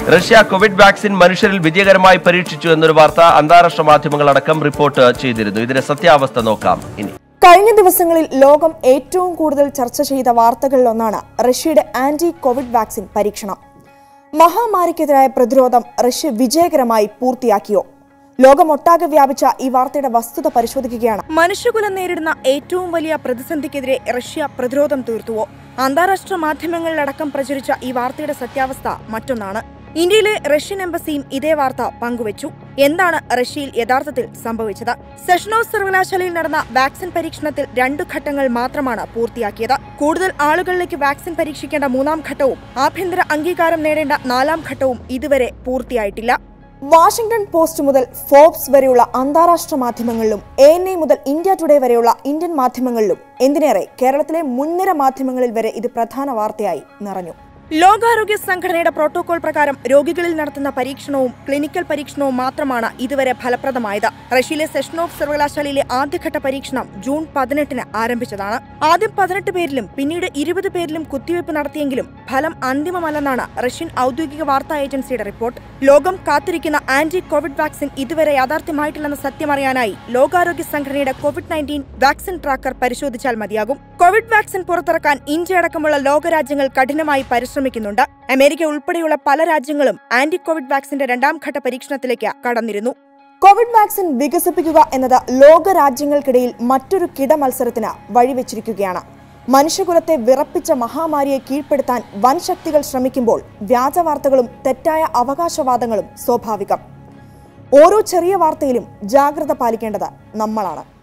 Russia Covid vaccine മനുഷ്യരിൽ വിജയകരമായി പരീക്ഷിച്ചു എന്നൊരു വാർത്ത അന്താരാഷ്ട്ര മാധ്യമങ്ങളടക്കം റിപ്പോർട്ട് ചെയ്തിരുന്നു ഇതിന്റെ സത്യാവസ്ഥ നോക്കാം ഇനി കഴിഞ്ഞ ദിവസങ്ങളിൽ ലോകം ഏറ്റവും കൂടുതൽ ചർച്ച ചെയ്ത വാർത്തകളിലൊന്നാണ് റഷ്യയുടെ ആന്റി കോവിഡ് വാക്സിൻ പരീക്ഷണം മഹാമാരിക്കെതിരായ പ്രതിരോധം റഷ്യ വിജയകരമായി പൂർത്തിയാക്കിയോ ലോകമൊട്ടാകെ വ്യാപിച്ച ഈ വാർത്തയുടെ വസ്തുത പരിശോധിക്കുകയാണ് മനുഷ്യകുലം നേരിടുന്ന ഏറ്റവും വലിയ പ്രതിസന്ധിക്കെതിരെ റഷ്യ പ്രതിരോധം തീർത്തുവോ അന്താരാഷ്ട്ര മാധ്യമങ്ങളിലടക്കം പ്രചരിച്ച ഈ വാർത്തയുടെ സത്യാവസ്ഥ മറ്റൊന്നാണ് ഇന്ത്യയിലെ റഷ്യൻ എംബസിയും ഇതേ വാർത്ത പങ്കുവച്ചു എന്താണ് റഷ്യയിൽ യഥാർത്ഥത്തിൽ സംഭവിച്ചത് സെഷനോസ് സർവകലാശാലയിൽ നടന്ന വാക്സിൻ പരീക്ഷണത്തിൽ രണ്ടു ഘട്ടങ്ങൾ മാത്രമാണ് പൂർത്തിയാക്കിയത് കൂടുതൽ ആളുകളിലേക്ക് വാക്സിൻ പരീക്ഷിക്കേണ്ട മൂന്നാം ഘട്ടവും ആഭ്യന്തര അംഗീകാരം നേടേണ്ട നാലാം ഘട്ടവും ഇതുവരെ പൂർത്തിയായിട്ടില്ല വാഷിംഗ്ടൺ പോസ്റ്റ് മുതൽ ഫോബ്സ് വരെയുള്ള അന്താരാഷ്ട്ര മാധ്യമങ്ങളിലും എ എൻ ഐ മുതൽ ഇന്ത്യ ടുഡേ വരെയുള്ള ഇന്ത്യൻ മാധ്യമങ്ങളിലും എന്തിനേറെ കേരളത്തിലെ മുൻനിര മാധ്യമങ്ങളിൽ വരെ ഇത് പ്രധാന വാർത്തയായി നിറഞ്ഞു ലോകാരോഗ്യ സംഘടനയുടെ പ്രോട്ടോകോൾ പ്രകാരം രോഗികളിൽ നടത്തുന്ന പരീക്ഷണവും ക്ലിനിക്കൽ പരീക്ഷണവും മാത്രമാണ് ഇതുവരെ ഫലപ്രദമായത് റഷ്യയിലെ സെഷനോഫ് സർവകലാശാലയിലെ ആദ്യഘട്ട പരീക്ഷണം ജൂൺ പതിനെട്ടിന് ആരംഭിച്ചതാണ് ആദ്യം പതിനെട്ട് പേരിലും പിന്നീട് ഇരുപത് പേരിലും കുത്തിവയ്പ് നടത്തിയെങ്കിലും ഫലം അന്തിമമല്ലെന്നാണ് റഷ്യൻ ഔദ്യോഗിക വാർത്താ ഏജൻസിയുടെ റിപ്പോർട്ട് ലോകം കാത്തിരിക്കുന്ന ആന്റി കോവിഡ് വാക്സിൻ ഇതുവരെ യാഥാർത്ഥ്യമായിട്ടില്ലെന്ന സത്യമറിയാനായി ലോകാരോഗ്യ സംഘടനയുടെ കോവിഡ് നയൻറ്റീൻ വാക്സിൻ ട്രാക്കർ പരിശോധിച്ചാൽ മതിയാകും കോവിഡ് വാക്സിൻ പുറത്തിറക്കാൻ ഇന്ത്യ അടക്കമുള്ള ലോകരാജ്യങ്ങൾ കഠിനമായി പരിശ്രമിക്കുന്നുണ്ട് അമേരിക്ക ഉൾപ്പെടെയുള്ള പല രാജ്യങ്ങളും ആന്റി കോവിഡ് വാക്സിന്റെ രണ്ടാം ഘട്ട പരീക്ഷണത്തിലേക്ക് കടന്നിരുന്നു കോവിഡ് വാക്സിൻ വികസിപ്പിക്കുക എന്നത് ലോക രാജ്യങ്ങൾക്കിടയിൽ മറ്റൊരു കിട മത്സരത്തിന് വഴിവെച്ചിരിക്കുകയാണ് മനുഷ്യകുലത്തെ വിറപ്പിച്ച മഹാമാരിയെ കീഴ്പ്പെടുത്താൻ വൻ ശക്തികൾ ശ്രമിക്കുമ്പോൾ വ്യാജ വാർത്തകളും തെറ്റായ അവകാശവാദങ്ങളും സ്വാഭാവികം ഓരോ ചെറിയ വാർത്തയിലും ജാഗ്രത പാലിക്കേണ്ടത് നമ്മളാണ്